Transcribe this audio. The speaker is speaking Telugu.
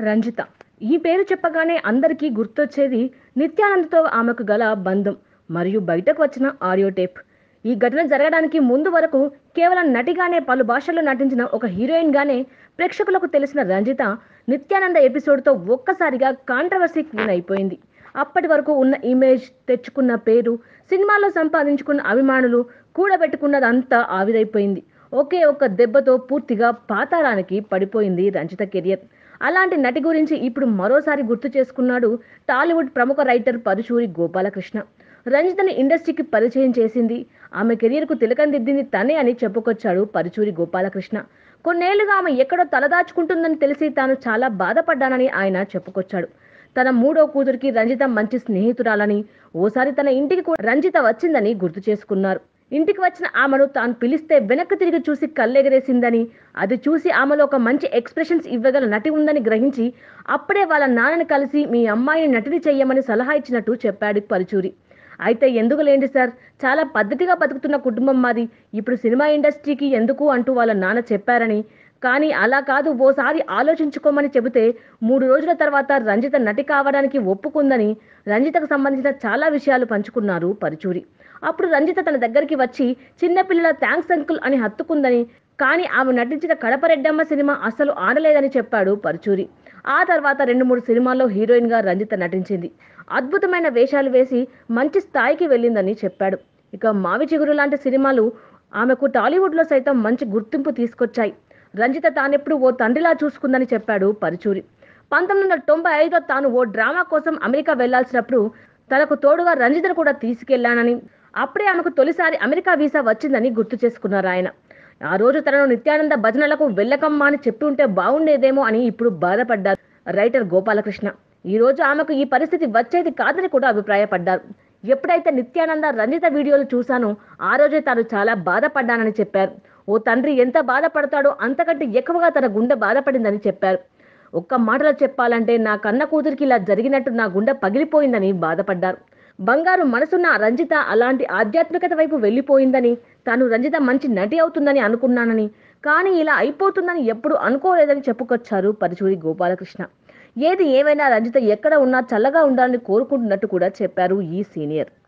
రంజిత ఈ పేరు చెప్పగానే అందరికీ గుర్తొచ్చేది నిత్యానందతో ఆమెకు గల బంధం మరియు బయటకు వచ్చిన ఆడియో టేప్ ఈ ఘటన జరగడానికి ముందు వరకు కేవలం నటిగానే పలు భాషల్లో నటించిన ఒక హీరోయిన్ గానే ప్రేక్షకులకు తెలిసిన రంజిత నిత్యానంద ఎపిసోడ్తో ఒక్కసారిగా కాంట్రవర్సీ క్వీన్ అయిపోయింది అప్పటి వరకు ఉన్న ఇమేజ్ తెచ్చుకున్న పేరు సినిమాలో సంపాదించుకున్న అభిమానులు కూడబెట్టుకున్నదంతా ఆవిరైపోయింది ఒకే ఒక్క దెబ్బతో పూర్తిగా పాతాళానికి పడిపోయింది రంజిత కెరియర్ అలాంటి నటి గురించి ఇప్పుడు మరోసారి గుర్తు చేసుకున్నాడు టాలీవుడ్ ప్రముఖ రైటర్ పరుచూరి గోపాలకృష్ణ రంజితని ఇండస్ట్రీకి పరిచయం చేసింది ఆమె కెరియర్కు తిలకం దిద్దింది తనే అని చెప్పుకొచ్చాడు పరుచూరి గోపాలకృష్ణ కొన్నేళ్లుగా ఆమె ఎక్కడో తలదాచుకుంటుందని తెలిసి తాను చాలా బాధపడ్డానని ఆయన చెప్పుకొచ్చాడు తన మూడో కూతురికి రంజిత మంచి స్నేహితురాలని ఓసారి తన ఇంటికి కూడా రంజిత వచ్చిందని గుర్తు చేసుకున్నారు ఇంటికి వచ్చిన ఆమెను తాను పిలిస్తే వెనక్కి తిరిగి చూసి కళ్ళెగరేసిందని అది చూసి ఆమెలో ఒక మంచి ఎక్స్ప్రెషన్స్ ఇవ్వగల నటి ఉందని గ్రహించి అప్పుడే వాళ్ళ నాన్నని కలిసి మీ అమ్మాయిని నటిని చెయ్యమని సలహా ఇచ్చినట్టు చెప్పాడు పరుచూరి అయితే ఎందుకు లేండి సార్ చాలా పద్ధతిగా బతుకుతున్న కుటుంబం మాది ఇప్పుడు సినిమా ఇండస్ట్రీకి ఎందుకు అంటూ వాళ్ళ నాన్న చెప్పారని కానీ అలా కాదు ఓసారి ఆలోచించుకోమని చెబితే మూడు రోజుల తర్వాత రంజిత నటి కావడానికి ఒప్పుకుందని రంజితకు సంబంధించిన చాలా విషయాలు పంచుకున్నారు పరుచూరి అప్పుడు రంజిత తన దగ్గరికి వచ్చి చిన్నపిల్లల థ్యాంక్స్ అంకుల్ అని హత్తుకుందని కానీ ఆమె నటించిన కడపరెడ్డమ్మ సినిమా అసలు ఆడలేదని చెప్పాడు పరుచూరి ఆ తర్వాత రెండు మూడు సినిమాల్లో హీరోయిన్గా రంజిత నటించింది అద్భుతమైన వేషాలు వేసి మంచి స్థాయికి వెళ్ళిందని చెప్పాడు ఇక మావి చిగురు లాంటి సినిమాలు ఆమెకు టాలీవుడ్లో సైతం మంచి గుర్తింపు తీసుకొచ్చాయి రంజిత తానెప్పుడు ఓ తండ్రిలా చూసుకుందని చెప్పాడు పరుచూరి పంతొమ్మిది వందల తొంభై ఐదులో తాను ఓ డ్రామా కోసం అమెరికా వెళ్లాల్సినప్పుడు తనకు తోడుగా రంజితను కూడా తీసుకెళ్లానని అప్పుడే ఆమెకు తొలిసారి అమెరికా వీసా వచ్చిందని గుర్తు చేసుకున్నారు ఆయన ఆ రోజు తనను నిత్యానంద భజనలకు వెళ్ళకమ్మా అని చెప్పి ఉంటే బాగుండేదేమో అని ఇప్పుడు బాధపడ్డారు రైటర్ గోపాలకృష్ణ ఈ రోజు ఆమెకు ఈ పరిస్థితి వచ్చేది కాదని కూడా అభిప్రాయపడ్డారు ఎప్పుడైతే నిత్యానంద రంజిత వీడియోలు చూశానో ఆ రోజే తాను చాలా బాధపడ్డానని చెప్పారు ఓ తండ్రి ఎంత బాధపడతాడో అంతకంటే ఎక్కువగా తన గుండె బాధపడిందని చెప్పారు ఒక్క మాటలో చెప్పాలంటే నా కన్న కూతురికి ఇలా జరిగినట్టు నా గుండె పగిలిపోయిందని బాధపడ్డారు బంగారు మనసున్న రంజిత అలాంటి ఆధ్యాత్మికత వైపు వెళ్ళిపోయిందని తాను రంజిత మంచి నటి అవుతుందని అనుకున్నానని కానీ ఇలా అయిపోతుందని ఎప్పుడు అనుకోలేదని చెప్పుకొచ్చారు పరుచూరి గోపాలకృష్ణ ఏది ఏమైనా రంజిత ఎక్కడ ఉన్నా చల్లగా ఉండాలని కోరుకుంటున్నట్టు కూడా చెప్పారు ఈ సీనియర్